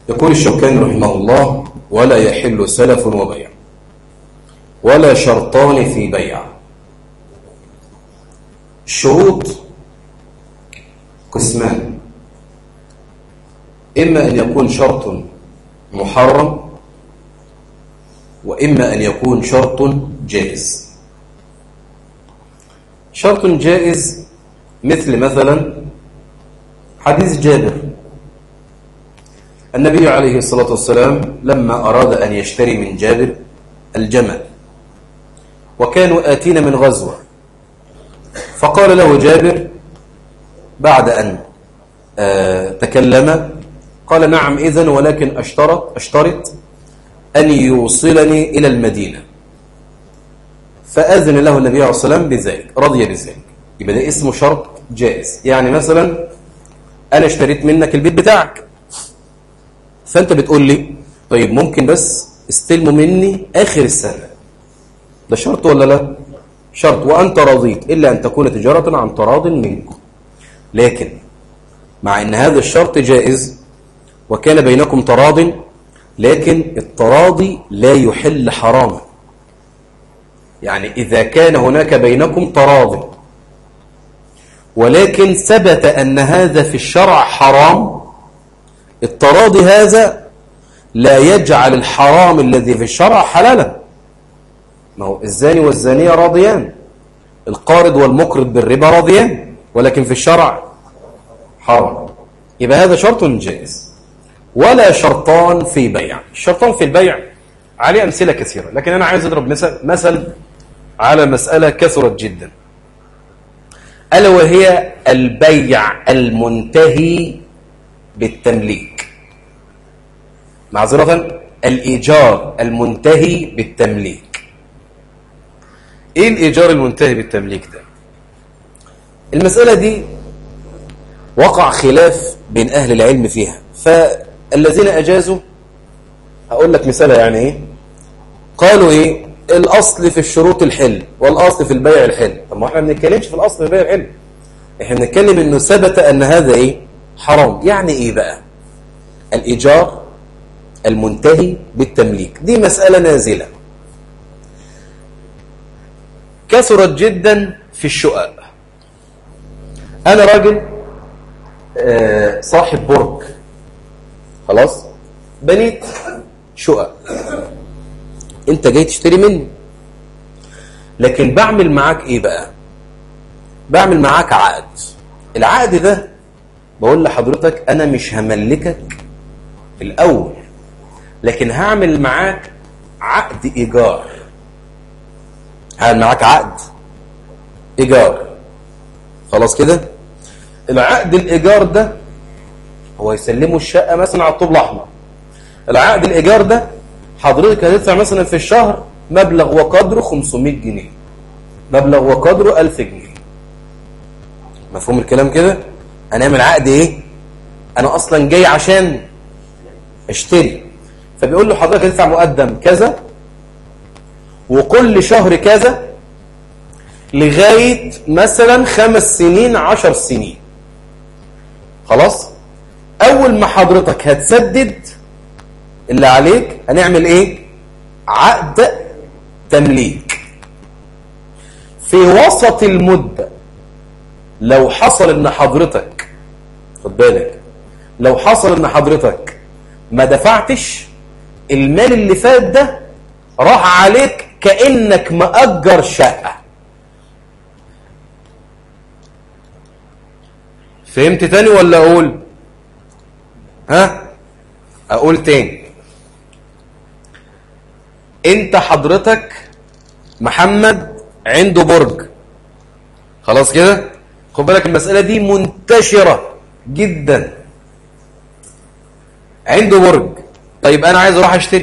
يقول الشوكاني رحمه الله ولا يحل سلف وبيع ولا شرطان في بيع الشروط قسمان إما أن يكون شرط محرم وإما أن يكون شرط جائز شرط جائز مثل مثلا حديث جابر النبي عليه الصلاة والسلام لما أراد أن يشتري من جابر الجمل وكانوا آتين من غزوة فقال له جابر بعد أن آه تكلم قال نعم إذن ولكن أشترط, أشترط أن يوصلني إلى المدينة فأذن له النبي عليه الصلاة والسلام بذلك رضي بذلك يبقى ده اسمه شرط جائز يعني مثلا أنا اشتريت منك البيت بتاعك فأنت بتقول لي طيب ممكن بس استلموا مني آخر السنة ده شرط ولا لا شرط وأنت رضيت إلا أن تكون تجارة عن تراض منكم لكن مع أن هذا الشرط جائز وكان بينكم تراض لكن التراضي لا يحل حراما يعني إذا كان هناك بينكم تراضي ولكن ثبت أن هذا في الشرع حرام التراضي هذا لا يجعل الحرام الذي في الشرع حلالا ما هو الزاني والزانية راضيان القارض والمقرض بالربا راضيان ولكن في الشرع حرام يبقى هذا شرط جائز ولا شرطان في بيع الشرطان في البيع عليه أمثلة كثيرة لكن أنا عايز أضرب مثل, مثل على مسألة كثرت جدا ألا وهي البيع المنتهي بالتمليك معذرة الإيجار المنتهي بالتمليك إيه الإيجار المنتهي بالتمليك ده المسألة دي وقع خلاف بين أهل العلم فيها فالذين أجازوا هقول لك مثالها يعني إيه قالوا إيه الأصل في الشروط الحل والأصل في البيع الحل طب ما احنا ما بنتكلمش في الأصل في البيع الحل احنا بنتكلم انه ثبت ان هذا ايه حرام يعني ايه بقى الإيجار المنتهي بالتمليك دي مسألة نازلة كثرت جدا في الشقق أنا راجل آه صاحب برج خلاص بنيت شقق انت جاي تشتري مني لكن بعمل معاك ايه بقى بعمل معاك عقد العقد ده بقول لحضرتك انا مش هملكك الاول لكن هعمل معاك عقد ايجار هعمل معاك عقد ايجار خلاص كده العقد الايجار ده هو يسلمه الشقه مثلا على الطوب الاحمر العقد الايجار ده حضرتك هتدفع مثلا في الشهر مبلغ وقدره 500 جنيه مبلغ وقدره 1000 جنيه مفهوم الكلام كده هنعمل عقد ايه انا اصلا جاي عشان اشتري فبيقول له حضرتك هتدفع مقدم كذا وكل شهر كذا لغاية مثلا خمس سنين عشر سنين خلاص اول ما حضرتك هتسدد اللي عليك هنعمل ايه عقد تمليك في وسط المدة لو حصل ان حضرتك خد بالك لو حصل ان حضرتك ما دفعتش المال اللي فات ده راح عليك كأنك مأجر شقة فهمت تاني ولا اقول ها اقول تاني انت حضرتك محمد عنده برج خلاص كده خد بالك المسألة دي منتشرة جدا عنده برج طيب انا عايز اروح اشتري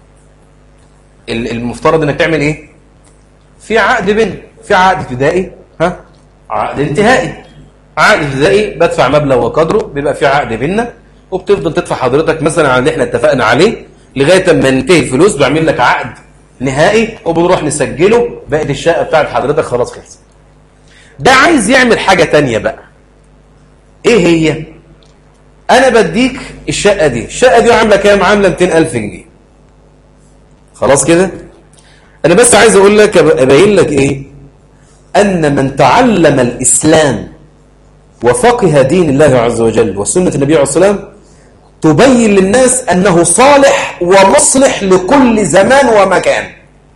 المفترض انك تعمل ايه في عقد بيننا في عقد ابتدائي ها عقد انتهائي عقد ابتدائي بدفع مبلغ وقدره بيبقى في عقد بيننا وبتفضل تدفع حضرتك مثلا على اللي احنا اتفقنا عليه لغايه اما ينتهي الفلوس بعمل لك عقد نهائي وبنروح نسجله بقت الشقه بتاعت حضرتك خلاص خلصت ده عايز يعمل حاجه تانية بقى ايه هي انا بديك الشقة دي الشقة دي عاملة كام عاملة 200000 جنيه خلاص كده انا بس عايز اقول لك ابين لك ايه ان من تعلم الاسلام وفقه دين الله عز وجل وسنة النبي عليه الصلاة والسلام تبين للناس أنه صالح ومصلح لكل زمان ومكان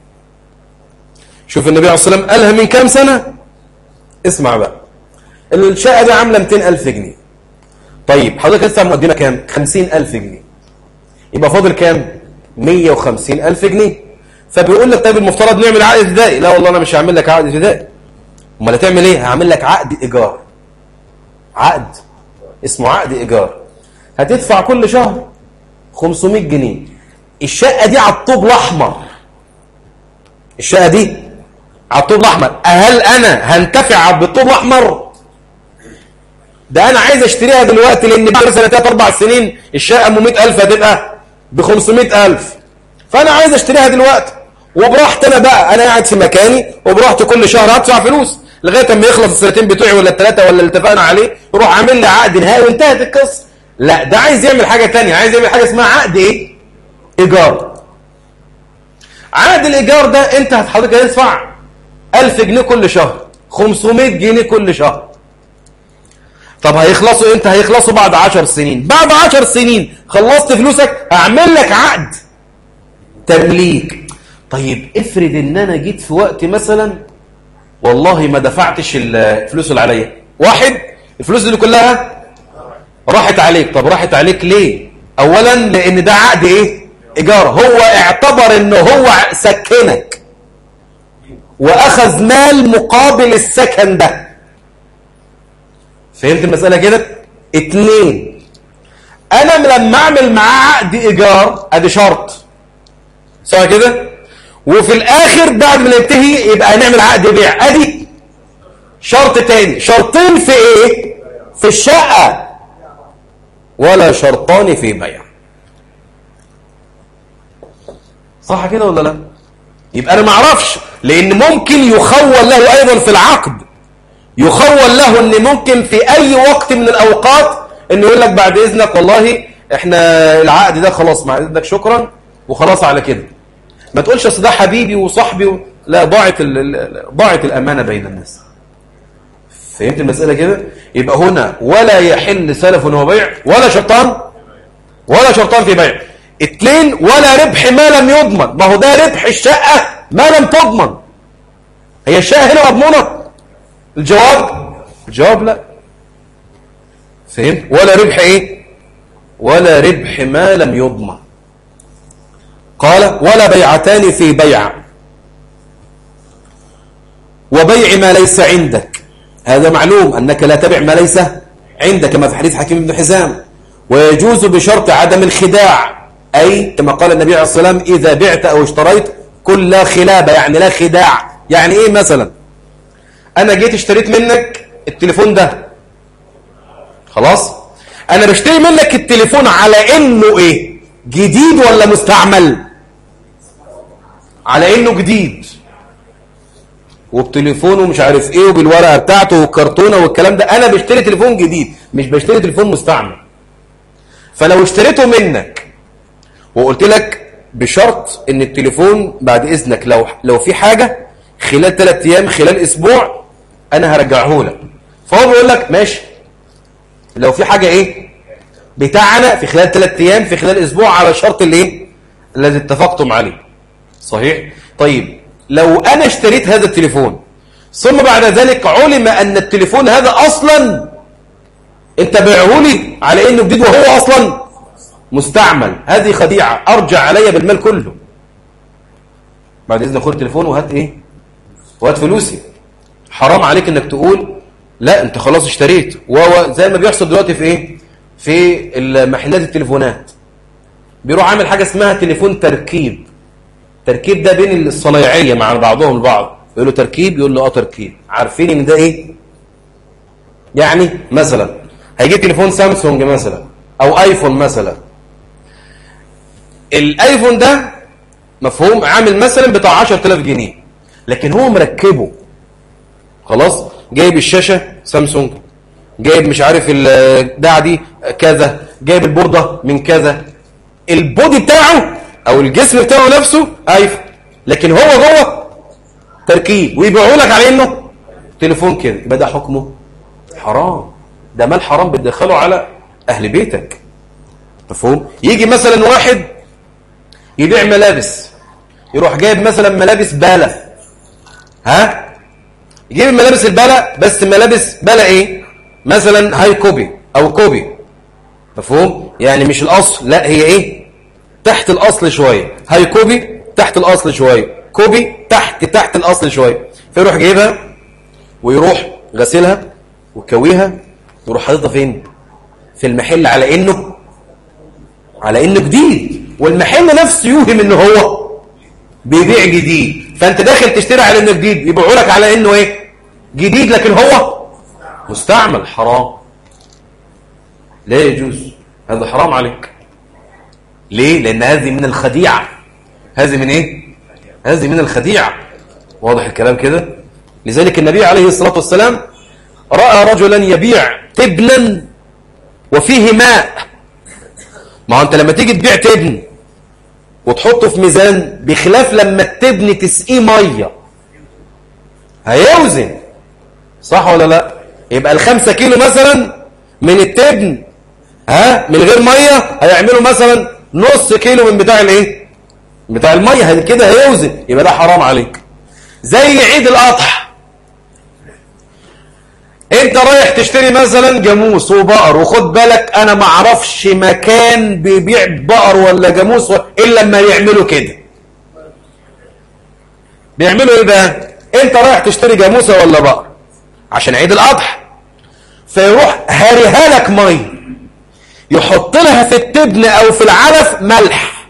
شوف النبي عليه الصلاة والسلام قالها من كام سنة اسمع بقى الشقة دي عاملة 200 ألف جنيه طيب حضرتك لسه مقدمة كام 50 ألف جنيه يبقى فاضل كام 150 ألف جنيه فبيقول لك طيب المفترض نعمل عقد ابتدائي لا والله أنا مش هعمل لك عقد ابتدائي امال هتعمل ايه هعمل لك عقد إيجار عقد اسمه عقد إيجار هتدفع كل شهر 500 جنيه الشقة دي على الطوب الأحمر الشقة دي على الطوب الأحمر هل أنا هنتفع بالطوب الأحمر ده أنا عايز أشتريها دلوقتي لأن بعد سنة 3 أربع سنين الشقة ب 100000 هتبقى ب 500000 فأنا عايز أشتريها دلوقتي وبراحتي أنا بقى أنا قاعد في مكاني وبراحتي كل شهر هدفع فلوس لغاية اما يخلص السنتين بتوعي ولا الثلاثة ولا اللي اتفقنا عليه يروح عامل لي عقد نهائي وانتهت القصة لا ده عايز يعمل حاجة تانية عايز يعمل حاجة اسمها عقد ايه ايجار عقد الايجار ده انت حضرتك هتدفع 1000 جنيه كل شهر 500 جنيه كل شهر طب هيخلصوا امتى هيخلصوا بعد 10 سنين بعد 10 سنين خلصت فلوسك هعمل لك عقد تمليك طيب افرض ان انا جيت في وقت مثلا والله ما دفعتش الفلوس اللي عليا واحد الفلوس دي كلها راحت عليك طب راحت عليك ليه اولا لان ده عقد ايه ايجار هو اعتبر انه هو سكنك واخذ مال مقابل السكن ده فهمت المسألة كده اتنين انا لما اعمل معاه عقد ايجار ادي شرط صح كده وفي الاخر بعد ما ننتهي يبقى هنعمل عقد بيع ادي شرط تاني شرطين في ايه في الشقة ولا شرطان في بيع صح كده ولا لا يبقى انا ما اعرفش لان ممكن يخول له ايضا في العقد يخول له ان ممكن في اي وقت من الاوقات انه يقول لك بعد اذنك والله احنا العقد ده خلاص مع اذنك شكرا وخلاص على كده ما تقولش اصل ده حبيبي وصاحبي و... لا ضاعت ال... ضاعت الامانه بين الناس فهمت المساله كده يبقى هنا ولا يحل سلف وبيع ولا شرطان ولا شرطان في بيع اتنين ولا ربح ما لم يضمن ما هو ده ربح الشقه ما لم تضمن هي الشقه هنا مضمونه الجواب الجواب لا فهمت ولا ربح ايه ولا ربح ما لم يضمن قال ولا بيعتان في بيع وبيع ما ليس عندك هذا معلوم أنك لا تبع ما ليس عندك كما في حديث حكيم بن حزام ويجوز بشرط عدم الخداع أي كما قال النبي عليه الصلاة والسلام إذا بعت أو اشتريت كل لا خلابة يعني لا خداع يعني إيه مثلا أنا جيت اشتريت منك التليفون ده خلاص أنا بشتري منك التليفون على إنه إيه جديد ولا مستعمل على انه جديد وبتليفونه مش عارف ايه وبالورقه بتاعته والكرتونه والكلام ده انا بشتري تليفون جديد مش بشتري تليفون مستعمل فلو اشتريته منك وقلت لك بشرط ان التليفون بعد اذنك لو لو في حاجه خلال ثلاث ايام خلال اسبوع انا هرجعه لك فهو بيقول لك ماشي لو في حاجه ايه بتاعنا في خلال ثلاث ايام في خلال اسبوع على شرط الايه الذي اتفقتم عليه صحيح طيب لو انا اشتريت هذا التليفون ثم بعد ذلك علم ان التليفون هذا اصلا انت بيعه لي على انه جديد وهو اصلا مستعمل هذه خديعه ارجع عليا بالمال كله بعد اذن خد التليفون وهات ايه وهات فلوسي حرام عليك انك تقول لا انت خلاص اشتريت وهو زي ما بيحصل دلوقتي في ايه في محلات التليفونات بيروح عامل حاجه اسمها تليفون تركيب تركيب ده بين الصنايعيه مع بعضهم البعض يقول له تركيب يقول له اه تركيب عارفين ان ده ايه يعني مثلا هيجيب تليفون سامسونج مثلا او ايفون مثلا الايفون ده مفهوم عامل مثلا بتاع 10000 جنيه لكن هو مركبه خلاص جايب الشاشه سامسونج جايب مش عارف البتاع دي كذا جايب البوردة من كذا البودي بتاعه او الجسم بتاعه نفسه ايفون لكن هو جوه تركيب ويبيعوا لك على انه تليفون كده يبقى ده حكمه حرام ده مال حرام بتدخله على اهل بيتك مفهوم يجي مثلا واحد يبيع ملابس يروح جايب مثلا ملابس باله ها يجيب الملابس البالة بس ملابس بالة ايه مثلا هاي كوبي او كوبي مفهوم يعني مش الاصل لا هي ايه تحت الاصل شوية هاي كوبي تحت الاصل شوية كوبي تحت تحت الاصل شوية فيروح جايبها ويروح غسلها وكويها ويروح حاططها فين في المحل على انه على انه جديد والمحل نفسه يوهم انه هو بيبيع جديد فانت داخل تشتري على انه جديد يبيعوا لك على انه ايه جديد لكن هو مستعمل حرام لا يجوز هذا حرام عليك ليه لان هذه من الخديعه هذه من ايه هذه من الخديعه واضح الكلام كده لذلك النبي عليه الصلاه والسلام راى رجلا يبيع تبنا وفيه ماء ما هو انت لما تيجي تبيع تبن وتحطه في ميزان بخلاف لما التبن تسقيه ميه هيوزن صح ولا لا يبقى الخمسة كيلو مثلا من التبن ها من غير ميه هيعملوا مثلا نص كيلو من بتاع الايه بتاع الميه كده هيوزن يبقى ده حرام عليك زي عيد الاضحى انت رايح تشتري مثلا جاموس وبقر وخد بالك انا ما اعرفش مكان بيبيع بقر ولا جاموس الا لما يعملوا كده بيعملوا ايه بقى انت رايح تشتري جاموسه ولا بقر عشان عيد الاضحى فيروح هاريها لك ميه يحط لها في التبن او في العلف ملح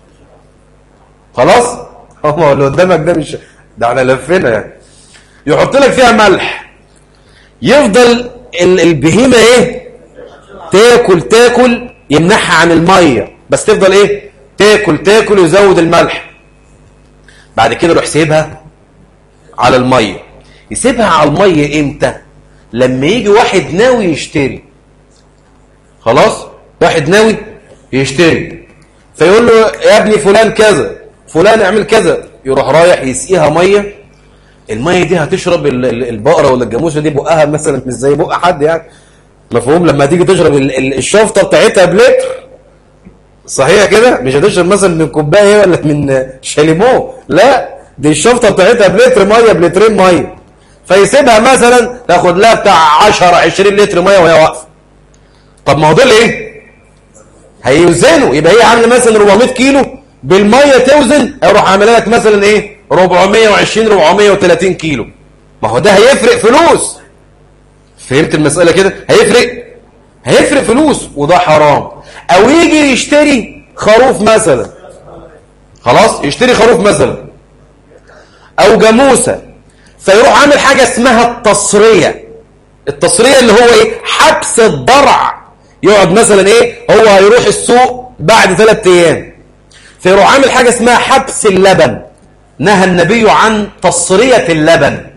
خلاص هو اللي قدامك ده مش ده احنا لفينا يعني يحط لك فيها ملح يفضل البهيمة ايه تاكل تاكل يمنعها عن المية بس تفضل ايه تاكل تاكل ويزود الملح بعد كده يروح سيبها على المية يسيبها على المية امتى لما يجي واحد ناوي يشتري خلاص واحد ناوي يشتري فيقول له يا ابني فلان كذا فلان اعمل كذا يروح رايح يسقيها ميه الميه دي هتشرب البقره ولا الجاموسه دي بقها مثلا مش زي بق حد يعني مفهوم لما تيجي تشرب الشفطه بتاعتها بلتر صحيح كده مش هتشرب مثلا من كوبايه ولا من شاليمو لا دي الشفطه بتاعتها بلتر ميه بلترين ميه فيسيبها مثلا تاخد لها بتاع 10 20 لتر ميه وهي واقفه طب ما هو دول ايه هيوزنوا يبقى هي عامله مثلا 400 كيلو بالميه توزن هيروح عامل لك مثلا ايه 420 430 كيلو ما هو ده هيفرق فلوس فهمت المسألة كده هيفرق هيفرق فلوس وده حرام او يجي يشتري خروف مثلا خلاص يشتري خروف مثلا او جاموسة فيروح عامل حاجة اسمها التصرية التصرية اللي هو ايه حبس الضرع يقعد مثلا ايه هو هيروح السوق بعد ثلاثة ايام فيروح عامل حاجة اسمها حبس اللبن نهى النبي عن تصرية اللبن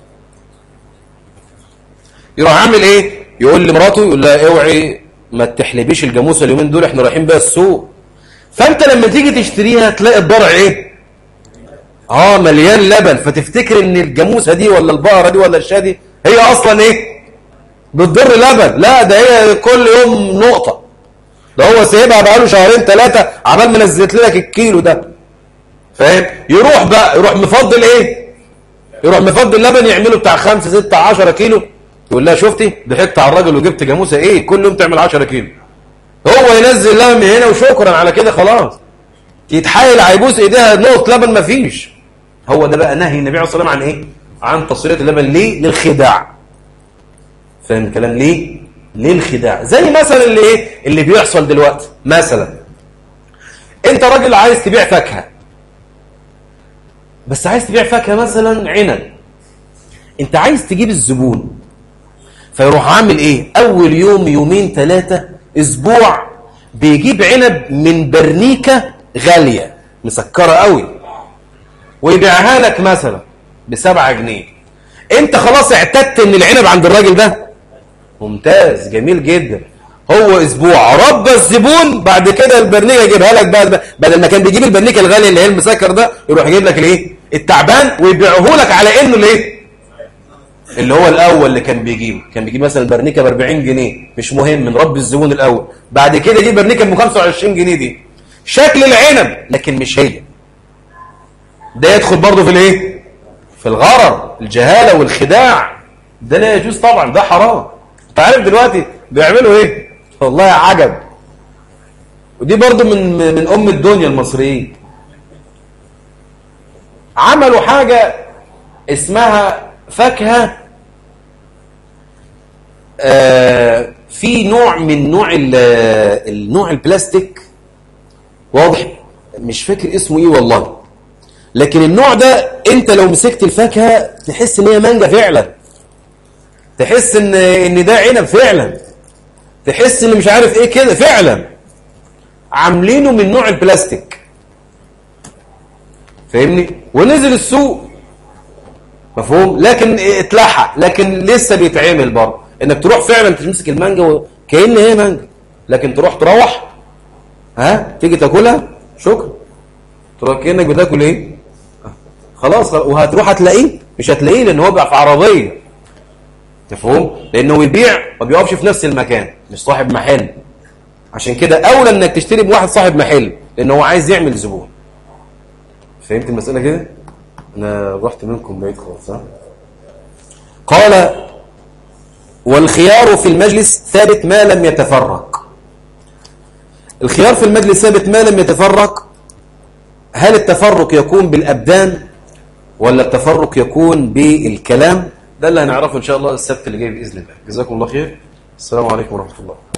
يروح عامل ايه يقول لمراته يقول لها اوعي ما تحلبيش الجاموسه اليومين دول احنا رايحين بيها السوق فانت لما تيجي تشتريها تلاقي الضرع ايه اه مليان لبن فتفتكر ان الجاموسه دي ولا البقره دي ولا الشاه دي هي اصلا ايه بتضر لبن لا ده هي كل يوم نقطه ده هو سايبها بقاله شهرين ثلاثه عمال ما نزلت لك الكيلو ده فاهم يروح بقى يروح مفضل ايه يروح مفضل لبن يعمله بتاع 5 6 10 كيلو يقول لها شفتي ضحكت على الراجل وجبت جاموسه ايه كل يوم تعمل 10 كيلو هو ينزل لبن من هنا وشكرا على كده خلاص يتحايل هيبوس ايديها نقطه لبن ما فيش هو ده بقى نهي النبي عليه الصلاه والسلام عن ايه عن تصريه اللبن ليه للخداع فاهم الكلام ليه للخداع زي مثلا اللي ايه اللي بيحصل دلوقتي مثلا انت راجل عايز تبيع فاكهه بس عايز تبيع فاكهه مثلا عنب انت عايز تجيب الزبون فيروح عامل ايه اول يوم يومين ثلاثة اسبوع بيجيب عنب من برنيكة غالية مسكرة قوي ويبيعها لك مثلا بسبعة جنيه انت خلاص اعتدت ان العنب عند الراجل ده ممتاز جميل جدا هو اسبوع ربى الزبون بعد كده البرنيكه يجيبها لك بقى بدل ما كان بيجيب البرنيكه الغالي اللي هي المسكر ده يروح يجيب لك الايه التعبان ويبيعه لك على انه الايه اللي هو الاول اللي كان بيجيبه كان بيجيب مثلا البرنيكه ب 40 جنيه مش مهم من رب الزبون الاول بعد كده يجيب برنيكه ب 25 جنيه دي شكل العنب لكن مش هي ده يدخل برضه في الايه في الغرر الجهاله والخداع ده لا يجوز طبعا ده حرام انت عارف دلوقتي بيعملوا ايه والله عجب ودي برضه من من ام الدنيا المصريين عملوا حاجه اسمها فاكهه آه في نوع من نوع النوع البلاستيك واضح مش فاكر اسمه ايه والله لكن النوع ده انت لو مسكت الفاكهه تحس ان هي مانجا فعلا تحس ان ان ده عنب فعلا تحس ان مش عارف ايه كده فعلا عاملينه من نوع البلاستيك فاهمني ونزل السوق مفهوم لكن اتلحق لكن لسه بيتعمل برضه انك تروح فعلا تمسك المانجا كأن هي مانجا لكن تروح تروح ها تيجي تاكلها شكرا تروح كأنك بتاكل ايه خلاص وهتروح هتلاقيه مش هتلاقيه لان هو بقى في عربيه مفهوم لانه يبيع ما بيقفش في نفس المكان مش صاحب محل عشان كده اولى انك تشتري بواحد صاحب محل لان هو عايز يعمل زبون فهمت المساله كده انا رحت منكم بعيد خالص ها قال والخيار في المجلس ثابت ما لم يتفرق الخيار في المجلس ثابت ما لم يتفرق هل التفرق يكون بالأبدان ولا التفرق يكون بالكلام ده اللي هنعرفه إن شاء الله السبت اللي جاي بإذن الله جزاكم الله خير السلام عليكم ورحمة الله